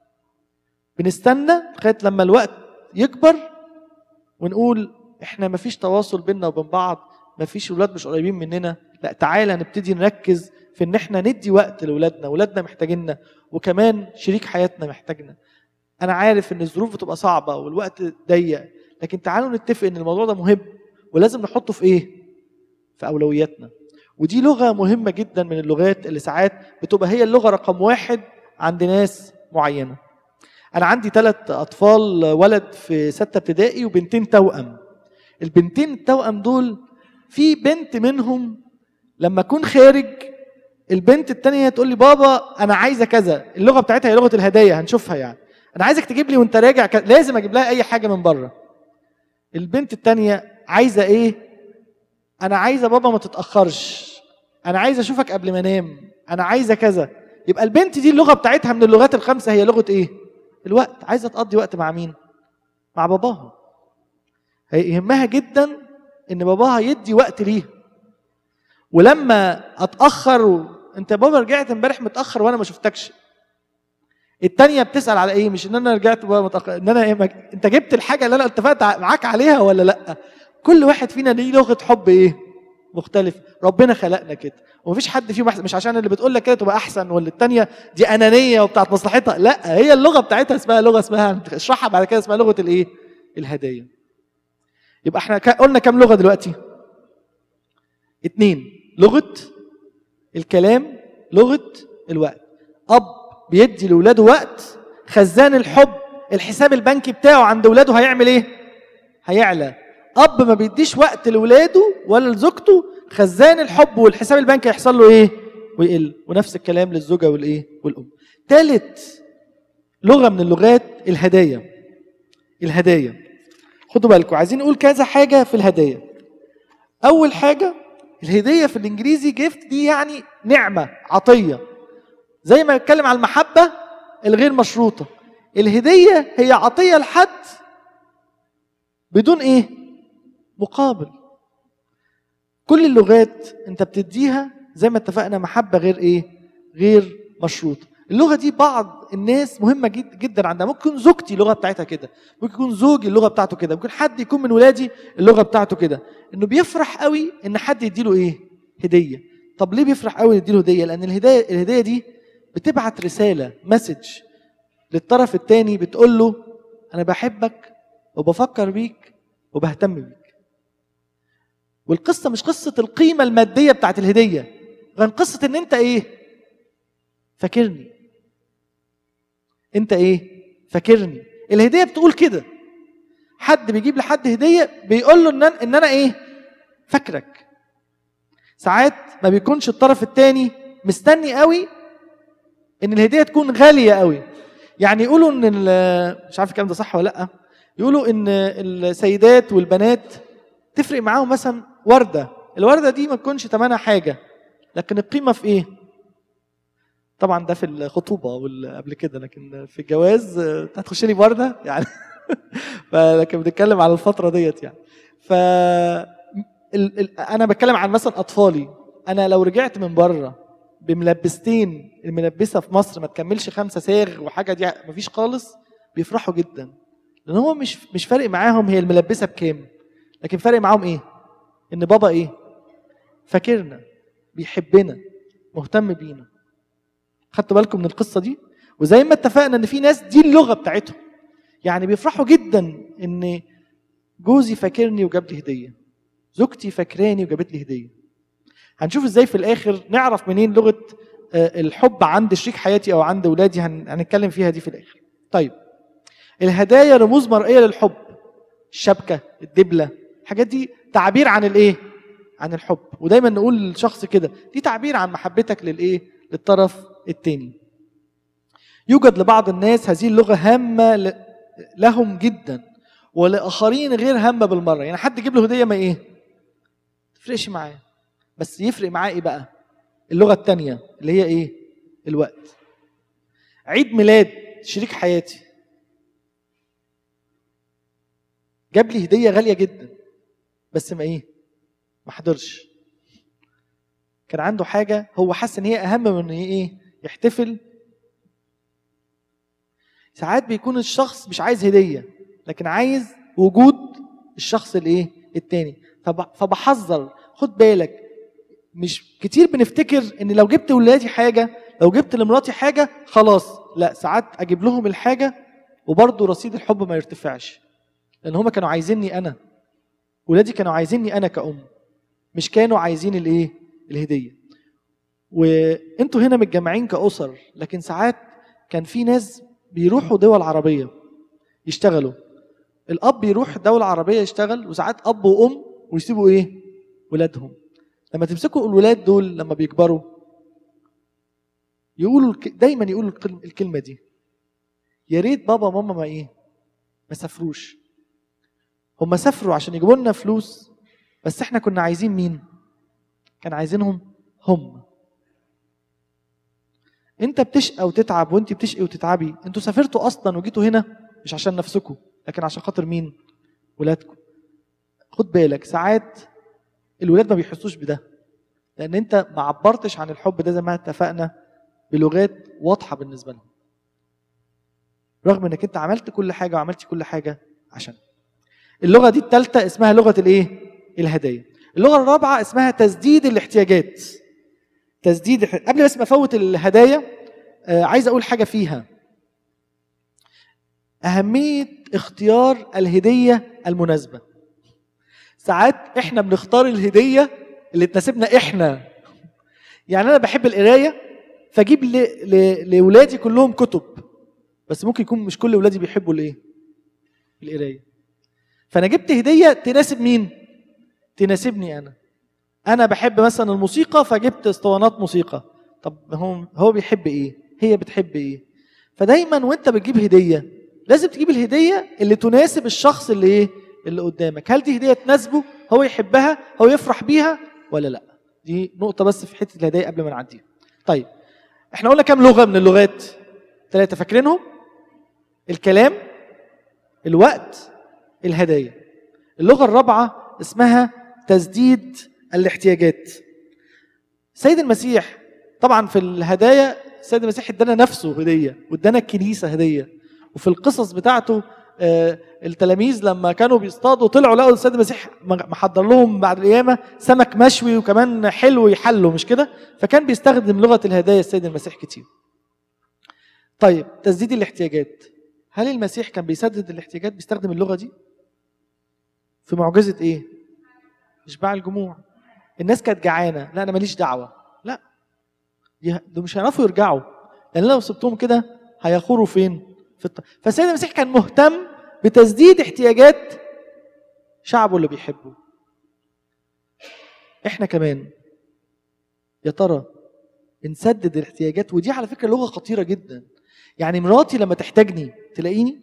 بنستنى لغايه لما الوقت يكبر ونقول احنا مفيش تواصل بيننا وبين بعض مفيش ولاد مش قريبين مننا لا تعالى نبتدي نركز في ان احنا ندي وقت لاولادنا ولادنا محتاجيننا وكمان شريك حياتنا محتاجنا انا عارف ان الظروف بتبقى صعبه والوقت ضيق لكن تعالوا نتفق ان الموضوع ده مهم ولازم نحطه في ايه في اولوياتنا ودي لغه مهمه جدا من اللغات اللي ساعات بتبقى هي اللغه رقم واحد عند ناس معينه انا عندي ثلاث اطفال ولد في سته ابتدائي وبنتين توأم البنتين التوأم دول في بنت منهم لما اكون خارج البنت التانية تقول لي بابا انا عايزه كذا اللغه بتاعتها هي لغه الهدايا هنشوفها يعني انا عايزك تجيب لي وانت راجع ك... لازم اجيب لها اي حاجه من بره البنت التانية عايزه ايه انا عايزه بابا ما تتاخرش انا عايزه اشوفك قبل ما انام انا عايزه كذا يبقى البنت دي اللغه بتاعتها من اللغات الخمسه هي لغه ايه الوقت عايزه تقضي وقت مع مين مع باباها هيهمها جدا ان باباها يدي وقت ليها ولما اتاخر و... انت بابا رجعت امبارح متاخر وانا ما شفتكش التانية بتسأل على ايه مش ان انا رجعت بابا متاخر ان انا ايه مج... انت جبت الحاجة اللي انا اتفقت معاك عليها ولا لا كل واحد فينا ليه لغة حب ايه مختلف ربنا خلقنا كده ومفيش حد فيهم احسن مش عشان اللي بتقول لك كده تبقى احسن ولا التانية دي انانية وبتاعت مصلحتها لا هي اللغة بتاعتها اسمها لغة اسمها اشرحها بعد كده اسمها لغة الايه الهدايا يبقى احنا قلنا كام لغة دلوقتي اتنين لغة الكلام لغة الوقت أب بيدي لولاده وقت خزان الحب الحساب البنكي بتاعه عند ولاده هيعمل ايه؟ هيعلى أب ما بيديش وقت لولاده ولا لزوجته خزان الحب والحساب البنكي هيحصل له ايه؟ ويقل ونفس الكلام للزوجة والايه؟ والأم. تالت لغة من اللغات الهدايا الهدايا خدوا بالكم عايزين نقول كذا حاجة في الهدايا أول حاجة الهدية في الإنجليزي جيفت دي يعني نعمة عطية زي ما نتكلم على المحبة الغير مشروطة الهدية هي عطية لحد بدون إيه؟ مقابل كل اللغات أنت بتديها زي ما اتفقنا محبة غير إيه؟ غير مشروطة اللغة دي بعض الناس مهمة جد جدا عندها ممكن يكون زوجتي اللغة بتاعتها كده ممكن يكون زوجي اللغة بتاعته كده ممكن حد يكون من ولادي اللغة بتاعته كده انه بيفرح قوي ان حد يديله ايه هدية طب ليه بيفرح قوي يديله هدية لان الهدية الهدية دي بتبعت رسالة مسج للطرف الثاني بتقول له انا بحبك وبفكر بيك وبهتم بيك والقصة مش قصة القيمة المادية بتاعت الهدية غير قصة ان انت ايه فاكرني انت ايه فاكرني الهديه بتقول كده حد بيجيب لحد هديه بيقول له ان انا, إن أنا ايه فاكرك ساعات ما بيكونش الطرف الثاني مستني قوي ان الهديه تكون غاليه قوي يعني يقولوا ان مش عارف الكلام ده صح ولا لا يقولوا ان السيدات والبنات تفرق معاهم مثلا ورده الورده دي ما تكونش ثمنها حاجه لكن القيمه في ايه طبعا ده في الخطوبه وقبل كده لكن في الجواز هتخش لي ورده يعني فلكن بنتكلم على الفتره ديت يعني ف انا بتكلم عن مثلا اطفالي انا لو رجعت من بره بملبستين الملبسه في مصر ما تكملش خمسه ساغ وحاجه دي مفيش خالص بيفرحوا جدا لان هو مش مش فارق معاهم هي الملبسه بكام لكن فارق معاهم ايه ان بابا ايه فاكرنا بيحبنا مهتم بينا خدتوا بالكم من القصه دي وزي ما اتفقنا ان في ناس دي اللغه بتاعتهم يعني بيفرحوا جدا ان جوزي فاكرني وجاب لي هديه زوجتي فاكراني وجابت لي هديه هنشوف ازاي في الاخر نعرف منين لغه الحب عند شريك حياتي او عند اولادي هنتكلم فيها دي في الاخر طيب الهدايا رموز مرئيه للحب الشبكه الدبله الحاجات دي تعبير عن الايه عن الحب ودايما نقول للشخص كده دي تعبير عن محبتك للايه للطرف الثاني يوجد لبعض الناس هذه اللغة هامة لهم جدا ولاخرين غير هامه بالمره يعني حد يجيب له هديه ما ايه تفرقش معاه بس يفرق معاه ايه بقى اللغه الثانيه اللي هي ايه الوقت عيد ميلاد شريك حياتي جاب لي هديه غاليه جدا بس ما ايه ما حضرش كان عنده حاجه هو حس ان هي اهم من ان ايه يحتفل ساعات بيكون الشخص مش عايز هديه لكن عايز وجود الشخص الايه التاني فب- فبحذر خد بالك مش كتير بنفتكر ان لو جبت ولادي حاجه لو جبت لمراتي حاجه خلاص لا ساعات اجيب لهم الحاجه وبرضه رصيد الحب ما يرتفعش لان هما كانوا عايزيني انا ولادي كانوا عايزيني انا كأم مش كانوا عايزين الايه الهديه وانتوا هنا متجمعين كأسر لكن ساعات كان في ناس بيروحوا دول عربيه يشتغلوا الاب يروح دولة عربية يشتغل وساعات اب وام ويسيبوا ايه ولادهم لما تمسكوا الولاد دول لما بيكبروا يقولوا الك- دايما يقولوا الكلم- الكلمة دي يا ريت بابا وماما ما ايه ما سافروش هم سافروا عشان يجيبوا لنا فلوس بس احنا كنا عايزين مين كان عايزينهم هم انت بتشقى وتتعب وانت بتشقي وتتعبي انتوا سافرتوا اصلا وجيتوا هنا مش عشان نفسكم لكن عشان خاطر مين ولادكم خد بالك ساعات الولاد ما بيحسوش بده لان انت ما عبرتش عن الحب ده زي ما اتفقنا بلغات واضحه بالنسبه لهم رغم انك انت عملت كل حاجه وعملت كل حاجه عشان اللغه دي الثالثه اسمها لغه الايه الهدايا اللغه الرابعه اسمها تسديد الاحتياجات تسديد الح- قبل بس ما افوت الهدايا آه عايز اقول حاجه فيها أهمية اختيار الهدية المناسبة ساعات احنا بنختار الهدية اللي تناسبنا احنا يعني انا بحب القراية فاجيب ل... ل... لولادي كلهم كتب بس ممكن يكون مش كل ولادي بيحبوا الايه القراية فانا جبت هدية تناسب مين تناسبني انا انا بحب مثلا الموسيقى فجبت اسطوانات موسيقى طب هو هو بيحب ايه هي بتحب ايه فدايما وانت بتجيب هديه لازم تجيب الهديه اللي تناسب الشخص اللي ايه اللي قدامك هل دي هديه تناسبه هو يحبها هو يفرح بيها ولا لا دي نقطه بس في حته الهدايا قبل ما نعديها طيب احنا قلنا كام لغه من اللغات ثلاثه فاكرينهم الكلام الوقت الهدايا اللغه الرابعه اسمها تسديد الاحتياجات سيد المسيح طبعا في الهدايا السيد المسيح ادانا نفسه هديه وادانا الكنيسه هديه وفي القصص بتاعته آه، التلاميذ لما كانوا بيصطادوا طلعوا لقوا السيد المسيح محضر لهم بعد القيامه سمك مشوي وكمان حلو يحلوا مش كده فكان بيستخدم لغه الهدايا السيد المسيح كتير طيب تسديد الاحتياجات هل المسيح كان بيسدد الاحتياجات بيستخدم اللغه دي في معجزه ايه اشباع الجموع الناس كانت جعانه لا انا ماليش دعوه لا دي دول مش هيعرفوا يرجعوا لان لو سبتهم كده هيخوروا فين في الط... فالسيد المسيح كان مهتم بتسديد احتياجات شعبه اللي بيحبه احنا كمان يا ترى نسدد الاحتياجات ودي على فكره لغه خطيره جدا يعني مراتي لما تحتاجني تلاقيني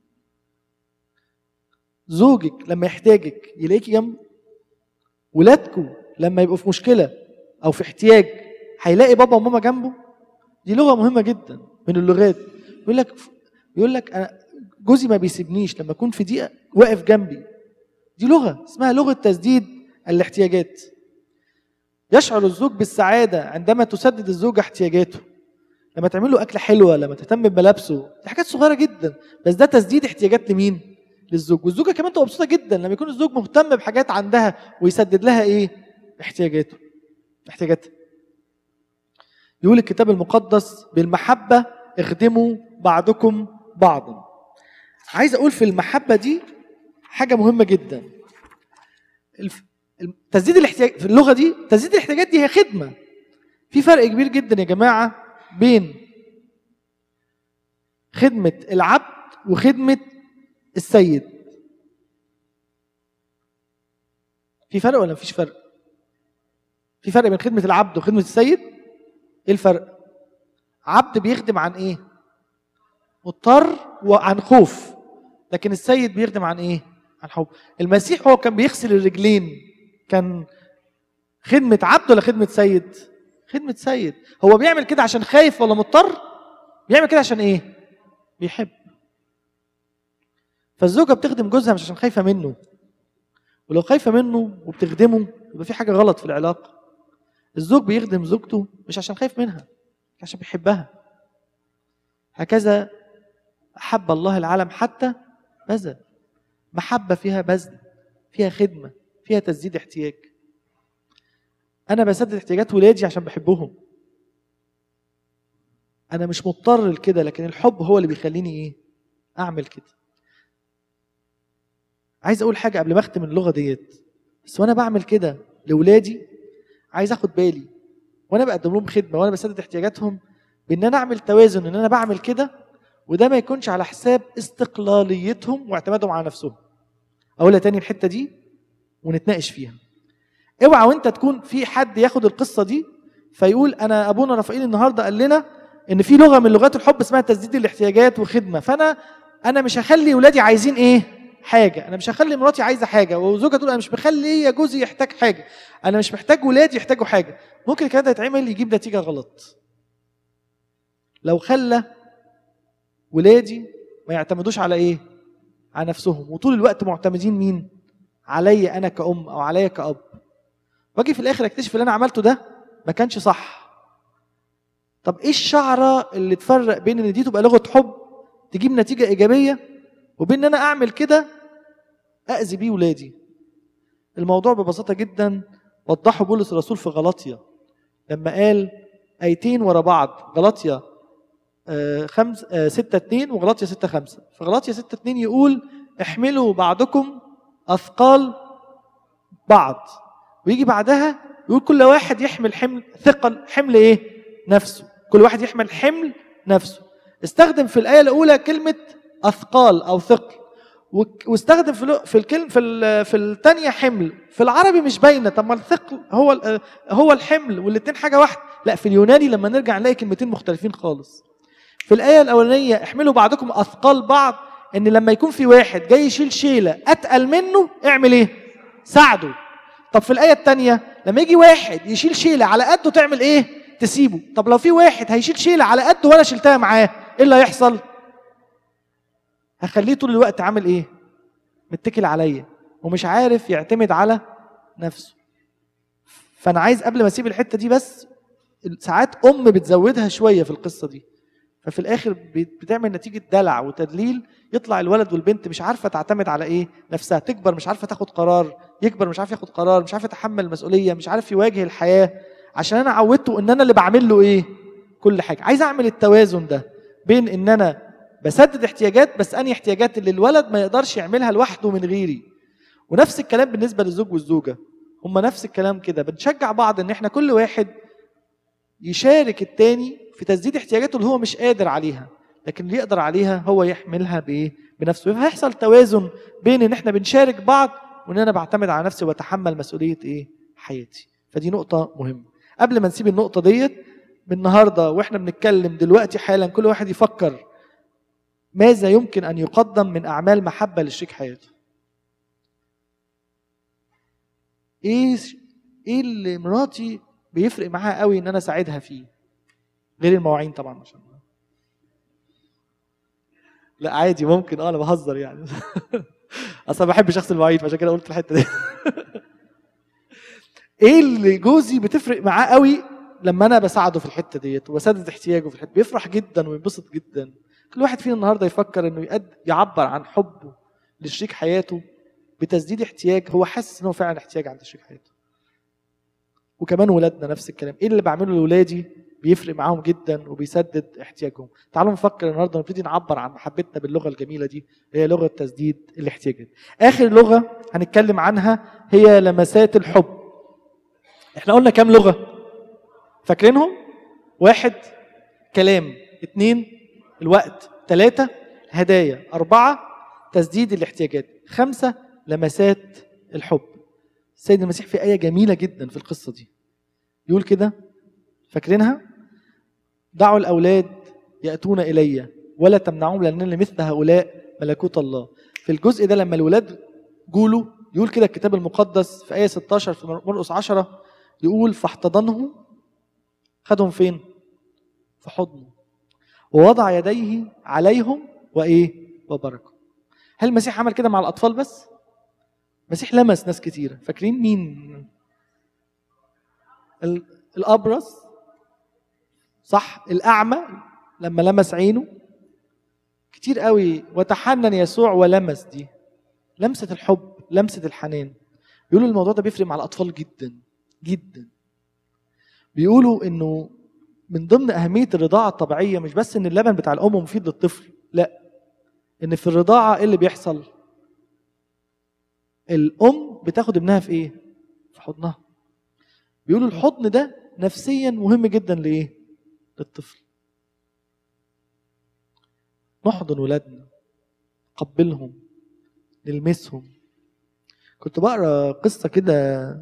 زوجك لما يحتاجك يلاقيكي جنبه ولادكم لما يبقوا في مشكله او في احتياج هيلاقي بابا وماما جنبه دي لغه مهمه جدا من اللغات يقول لك يقول لك انا جوزي ما بيسيبنيش لما اكون في ضيقه واقف جنبي دي لغه اسمها لغه تسديد الاحتياجات يشعر الزوج بالسعاده عندما تسدد الزوجه احتياجاته لما تعمل له اكله حلوه لما تهتم بملابسه دي حاجات صغيره جدا بس ده تسديد احتياجات لمين للزوج والزوجه كمان تبقى مبسوطه جدا لما يكون الزوج مهتم بحاجات عندها ويسدد لها ايه احتياجاته احتياجاتها يقول الكتاب المقدس بالمحبه اخدموا بعضكم بعضا عايز اقول في المحبه دي حاجه مهمه جدا الف... تسديد الاحتياج في اللغه دي تسديد الاحتياجات دي هي خدمه في فرق كبير جدا يا جماعه بين خدمه العبد وخدمه السيد في فرق ولا مفيش فرق في فرق بين خدمه العبد وخدمه السيد ايه الفرق عبد بيخدم عن ايه مضطر وعن خوف لكن السيد بيخدم عن ايه عن حب المسيح هو كان بيغسل الرجلين كان خدمة عبد ولا خدمة سيد خدمة سيد هو بيعمل كده عشان خايف ولا مضطر بيعمل كده عشان ايه بيحب فالزوجة بتخدم جوزها مش عشان خايفة منه ولو خايفة منه وبتخدمه يبقى في حاجة غلط في العلاقة الزوج بيخدم زوجته مش عشان خايف منها عشان بيحبها هكذا أحب الله العالم حتى بذل محبة فيها بذل فيها خدمة فيها تسديد احتياج أنا بسدد احتياجات ولادي عشان بحبهم أنا مش مضطر لكده لكن الحب هو اللي بيخليني إيه أعمل كده عايز أقول حاجة قبل ما أختم اللغة ديت بس وأنا بعمل كده لولادي عايز أخد بالي وأنا بقدم لهم خدمة وأنا بسدد احتياجاتهم بإن أنا أعمل توازن إن أنا بعمل كده وده ما يكونش على حساب استقلاليتهم واعتمادهم على نفسهم اقولها تاني الحته دي ونتناقش فيها اوعى وانت تكون في حد ياخد القصه دي فيقول انا ابونا رفائيل النهارده قال لنا ان في لغه من لغات الحب اسمها تسديد الاحتياجات وخدمه فانا انا مش هخلي ولادي عايزين ايه حاجه انا مش هخلي مراتي عايزه حاجه وزوجها تقول انا مش مخلي يا جوزي يحتاج حاجه انا مش محتاج ولادي يحتاجوا حاجه ممكن الكلام ده يتعمل يجيب نتيجه غلط لو خلى ولادي ما يعتمدوش على ايه على نفسهم وطول الوقت معتمدين مين عليا انا كأم او عليا كأب واجي في الاخر اكتشف اللي انا عملته ده ما كانش صح طب ايه الشعره اللي تفرق بين ان دي تبقى لغه حب تجيب نتيجه ايجابيه وبين ان انا اعمل كده اذي بيه ولادي الموضوع ببساطه جدا وضحه بولس الرسول في غلطيا لما قال ايتين ورا بعض غلطيا خمس ستة اتنين وغلاطيا ستة خمسة فغلاطيا ستة اتنين يقول احملوا بعضكم أثقال بعض ويجي بعدها يقول كل واحد يحمل حمل ثقل حمل ايه نفسه كل واحد يحمل حمل نفسه استخدم في الآية الأولى كلمة أثقال أو ثقل واستخدم في في الكلمة في في الثانية حمل في العربي مش باينة طب ما الثقل هو هو الحمل والاثنين حاجة واحدة لا في اليوناني لما نرجع نلاقي كلمتين مختلفين خالص في الآية الأولانية احملوا بعضكم أثقال بعض إن لما يكون في واحد جاي يشيل شيلة أتقل منه اعمل إيه؟ ساعده. طب في الآية الثانية لما يجي واحد يشيل شيلة على قده تعمل إيه؟ تسيبه. طب لو في واحد هيشيل شيلة على قده وأنا شلتها معاه، إيه اللي هيحصل؟ هخليه طول الوقت عامل إيه؟ متكل عليا ومش عارف يعتمد على نفسه. فأنا عايز قبل ما أسيب الحتة دي بس ساعات أم بتزودها شوية في القصة دي. ففي الاخر بتعمل نتيجه دلع وتدليل يطلع الولد والبنت مش عارفه تعتمد على ايه نفسها تكبر مش عارفه تاخد قرار يكبر مش عارف ياخد قرار مش عارف يتحمل المسؤوليه مش عارف يواجه الحياه عشان انا عودته ان انا اللي بعمل له ايه كل حاجه عايز اعمل التوازن ده بين ان انا بسدد احتياجات بس انهي احتياجات اللي الولد ما يقدرش يعملها لوحده من غيري ونفس الكلام بالنسبه للزوج والزوجه هما نفس الكلام كده بنشجع بعض ان احنا كل واحد يشارك التاني في تسديد احتياجاته اللي هو مش قادر عليها لكن اللي يقدر عليها هو يحملها بايه بنفسه فهيحصل توازن بين ان احنا بنشارك بعض وان انا بعتمد على نفسي وبتحمل مسؤوليه ايه حياتي فدي نقطه مهمه قبل ما نسيب النقطه ديت النهارده واحنا بنتكلم دلوقتي حالا كل واحد يفكر ماذا يمكن ان يقدم من اعمال محبه لشريك حياته ايه ايه اللي مراتي بيفرق معاها قوي ان انا اساعدها فيه غير المواعين طبعا عشان لا عادي ممكن اه انا بهزر يعني اصلا ما بحبش اغسل المواعين فعشان كده قلت الحته دي ايه اللي جوزي بتفرق معاه قوي لما انا بساعده في الحته ديت وبسدد احتياجه في الحته بيفرح جدا وينبسط جدا كل واحد فينا النهارده يفكر انه يقد يعبر عن حبه لشريك حياته بتسديد احتياج هو حاسس ان هو فعلا احتياج عند شريك حياته وكمان ولادنا نفس الكلام ايه اللي بعمله لاولادي بيفرق معاهم جدا وبيسدد احتياجهم تعالوا نفكر النهارده نبتدي نعبر عن محبتنا باللغه الجميله دي هي لغه تسديد الاحتياجات اخر لغه هنتكلم عنها هي لمسات الحب احنا قلنا كام لغه فاكرينهم واحد كلام اتنين الوقت ثلاثة هدايا أربعة تسديد الاحتياجات خمسة لمسات الحب السيد المسيح في آية جميلة جدا في القصة دي يقول كده فاكرينها دعوا الأولاد يأتون إلي ولا تمنعوهم لأن لمثل هؤلاء ملكوت الله في الجزء ده لما الولاد جوله يقول كده الكتاب المقدس في آية 16 في مرقس 10 يقول فاحتضنه خدهم فين؟ في حضنه ووضع يديه عليهم وإيه؟ وبركه هل المسيح عمل كده مع الأطفال بس؟ المسيح لمس ناس كتيرة فاكرين مين؟ ال- الأبرص صح الأعمى لما لمس عينه كتير قوي وتحنن يسوع ولمس دي لمسة الحب لمسة الحنان بيقولوا الموضوع ده بيفرق مع الأطفال جدا جدا بيقولوا إنه من ضمن أهمية الرضاعة الطبيعية مش بس إن اللبن بتاع الأم مفيد للطفل لا إن في الرضاعة إيه اللي بيحصل الأم بتاخد ابنها في إيه في حضنها بيقولوا الحضن ده نفسيا مهم جدا لإيه للطفل نحضن ولادنا نقبلهم نلمسهم كنت بقرا قصه كده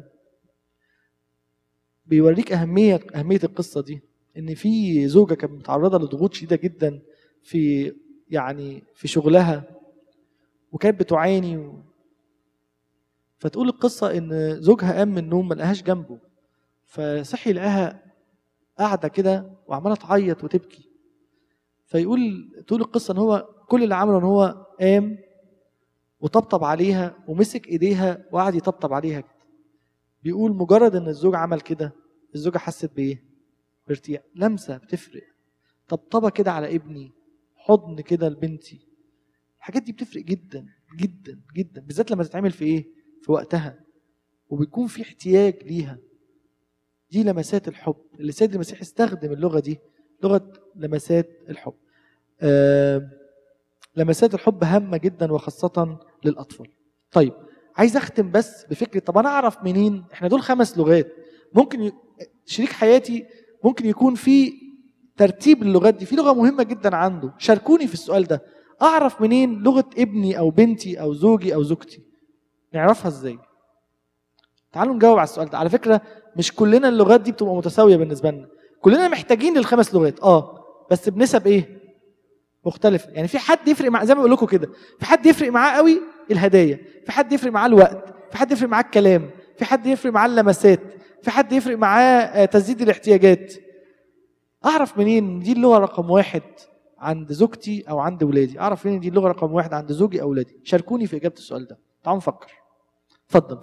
بيوريك اهميه اهميه القصه دي ان في زوجه كانت متعرضه لضغوط شديده جدا في يعني في شغلها وكانت بتعاني و... فتقول القصه ان زوجها قام من النوم ما لقاهاش جنبه فصحي لقاها قاعده كده وعماله تعيط وتبكي فيقول تقول القصه ان هو كل اللي عمله ان هو قام وطبطب عليها ومسك ايديها وقعد يطبطب عليها كده بيقول مجرد ان الزوج عمل كده الزوجه حست بايه بارتياح لمسه بتفرق طبطبه كده على ابني حضن كده لبنتي الحاجات دي بتفرق جدا جدا جدا بالذات لما تتعمل في ايه في وقتها وبيكون في احتياج ليها دي لمسات الحب اللي السيد المسيح استخدم اللغه دي لغه لمسات الحب آه لمسات الحب هامه جدا وخاصه للاطفال طيب عايز اختم بس بفكره طب انا اعرف منين احنا دول خمس لغات ممكن ي... شريك حياتي ممكن يكون في ترتيب اللغات دي في لغه مهمه جدا عنده شاركوني في السؤال ده اعرف منين لغه ابني او بنتي او زوجي او زوجتي نعرفها ازاي تعالوا نجاوب على السؤال ده على فكره مش كلنا اللغات دي بتبقى متساويه بالنسبه لنا كلنا محتاجين للخمس لغات اه بس بنسب ايه مختلفة يعني في حد يفرق مع زي ما بقول لكم كده في حد يفرق معاه قوي الهدايا في حد يفرق معاه الوقت في حد يفرق معاه الكلام في حد يفرق معاه اللمسات في حد يفرق معاه تسديد الاحتياجات اعرف منين دي اللغة رقم واحد عند زوجتي او عند ولادي اعرف منين دي اللغة رقم واحد عند زوجي او ولادي شاركوني في اجابة السؤال ده تعالوا نفكر اتفضل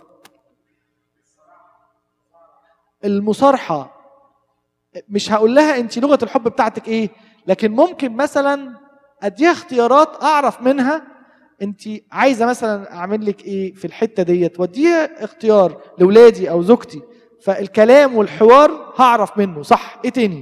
المصارحة مش هقول لها انت لغة الحب بتاعتك ايه لكن ممكن مثلا اديها اختيارات اعرف منها انت عايزه مثلا اعمل لك ايه في الحته ديت واديها اختيار لاولادي او زوجتي فالكلام والحوار هعرف منه صح ايه تاني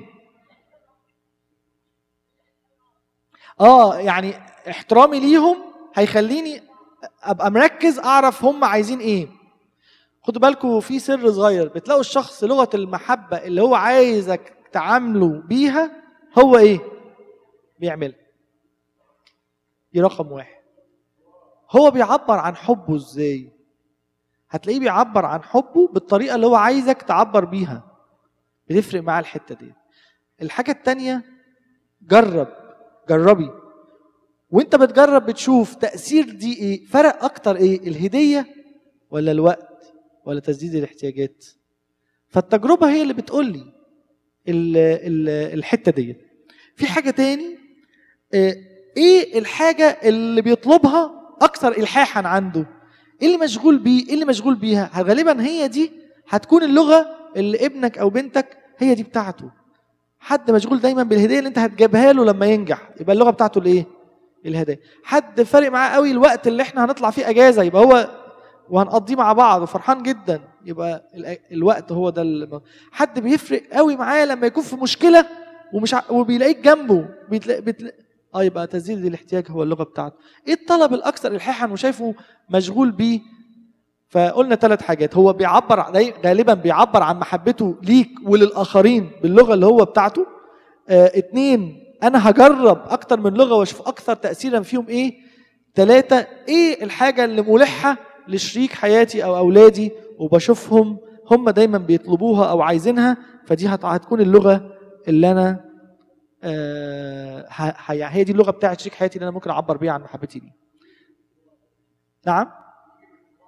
اه يعني احترامي ليهم هيخليني ابقى مركز اعرف هم عايزين ايه خدوا بالكم في سر صغير بتلاقوا الشخص لغه المحبه اللي هو عايزك تعامله بيها هو ايه بيعملها دي رقم واحد هو بيعبر عن حبه ازاي هتلاقيه بيعبر عن حبه بالطريقه اللي هو عايزك تعبر بيها بتفرق معاه الحته دي الحاجه التانية جرب جربي وانت بتجرب بتشوف تاثير دي ايه فرق اكتر ايه الهديه ولا الوقت ولا تسديد الاحتياجات فالتجربه هي اللي بتقول لي الحته دي في حاجه تاني ايه الحاجه اللي بيطلبها اكثر الحاحا عنده ايه اللي مشغول بيه ايه اللي مشغول بيها غالبا هي دي هتكون اللغه اللي ابنك او بنتك هي دي بتاعته حد مشغول دايما بالهديه اللي انت هتجيبها له لما ينجح يبقى اللغه بتاعته الايه الهدايا حد فارق معاه قوي الوقت اللي احنا هنطلع فيه اجازه يبقى هو وهنقضيه مع بعض وفرحان جدا يبقى الوقت هو ده اللي حد بيفرق قوي معاه لما يكون في مشكله ومش ع... وبيلاقيك جنبه بيتلا... بتلا... اه يبقى تسديد الاحتياج هو اللغه بتاعته ايه الطلب الاكثر الحاحا وشايفه مشغول بيه فقلنا ثلاث حاجات هو بيعبر غالبا بيعبر عن محبته ليك وللاخرين باللغه اللي هو بتاعته آه اتنين انا هجرب اكتر من لغه واشوف اكثر تاثيرا فيهم ايه ثلاثه ايه الحاجه اللي ملحه لشريك حياتي او اولادي وبشوفهم هم دايما بيطلبوها او عايزينها فدي هتكون اللغه اللي انا آه هي دي اللغه بتاعت شريك حياتي اللي انا ممكن اعبر بيها عن محبتي ليه نعم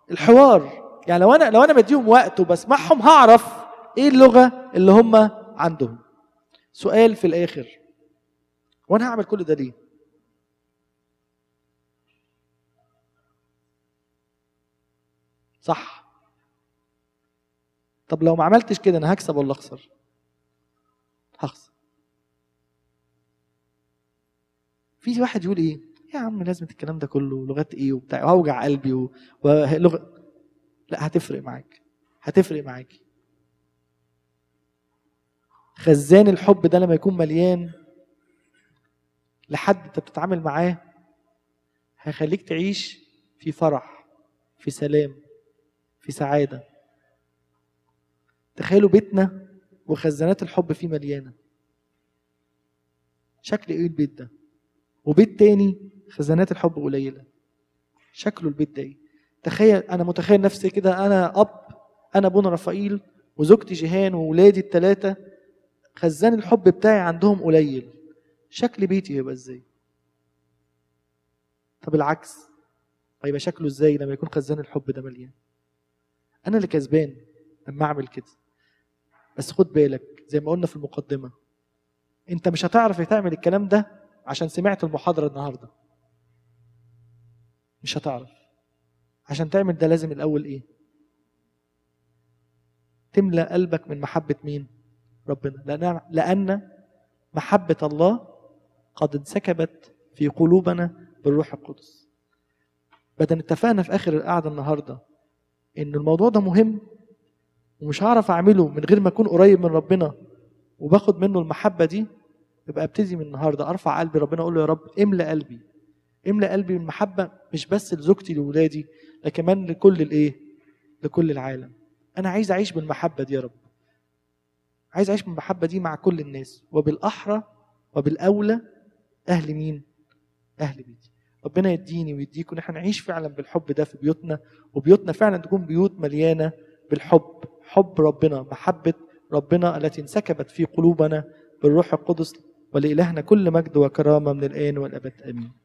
الحوار يعني لو انا لو انا بديهم وقت وبسمعهم هعرف ايه اللغه اللي هم عندهم سؤال في الاخر وانا هعمل كل ده ليه صح طب لو ما عملتش كده انا هكسب ولا اخسر هخسر في واحد يقول ايه يا عم لازم الكلام ده كله لغات ايه وبتاع وهوجع قلبي و... ولغه لا هتفرق معاك هتفرق معاكي خزان الحب ده لما يكون مليان لحد انت بتتعامل معاه هيخليك تعيش في فرح في سلام في سعاده تخيلوا بيتنا وخزانات الحب فيه مليانه شكل ايه البيت ده وبيت تاني خزانات الحب قليله شكله البيت ده ايه تخيل انا متخيل نفسي كده انا اب انا ابونا رفائيل وزوجتي جيهان وولادي الثلاثه خزان الحب بتاعي عندهم قليل شكل بيتي هيبقى ازاي طب العكس هيبقى شكله ازاي لما يكون خزان الحب ده مليان انا اللي كسبان لما اعمل كده بس خد بالك زي ما قلنا في المقدمه انت مش هتعرف تعمل الكلام ده عشان سمعت المحاضره النهارده مش هتعرف عشان تعمل ده لازم الاول ايه تملا قلبك من محبه مين ربنا لان لان محبه الله قد انسكبت في قلوبنا بالروح القدس بدل اتفقنا في اخر القعده النهارده ان الموضوع ده مهم ومش هعرف اعمله من غير ما اكون قريب من ربنا وباخد منه المحبه دي يبقى ابتدي من النهارده ارفع قلبي ربنا اقول له يا رب املا قلبي املا قلبي من محبه مش بس لزوجتي لاولادي لكن كمان لكل الايه لكل العالم انا عايز اعيش بالمحبه دي يا رب عايز اعيش بالمحبه دي مع كل الناس وبالاحرى وبالاولى اهل مين اهل بيتي ربنا يديني ويديكم ان احنا نعيش فعلا بالحب ده في بيوتنا وبيوتنا فعلا تكون بيوت مليانه بالحب حب ربنا محبه ربنا التي انسكبت في قلوبنا بالروح القدس ولإلهنا كل مجد وكرامه من الان والابد امين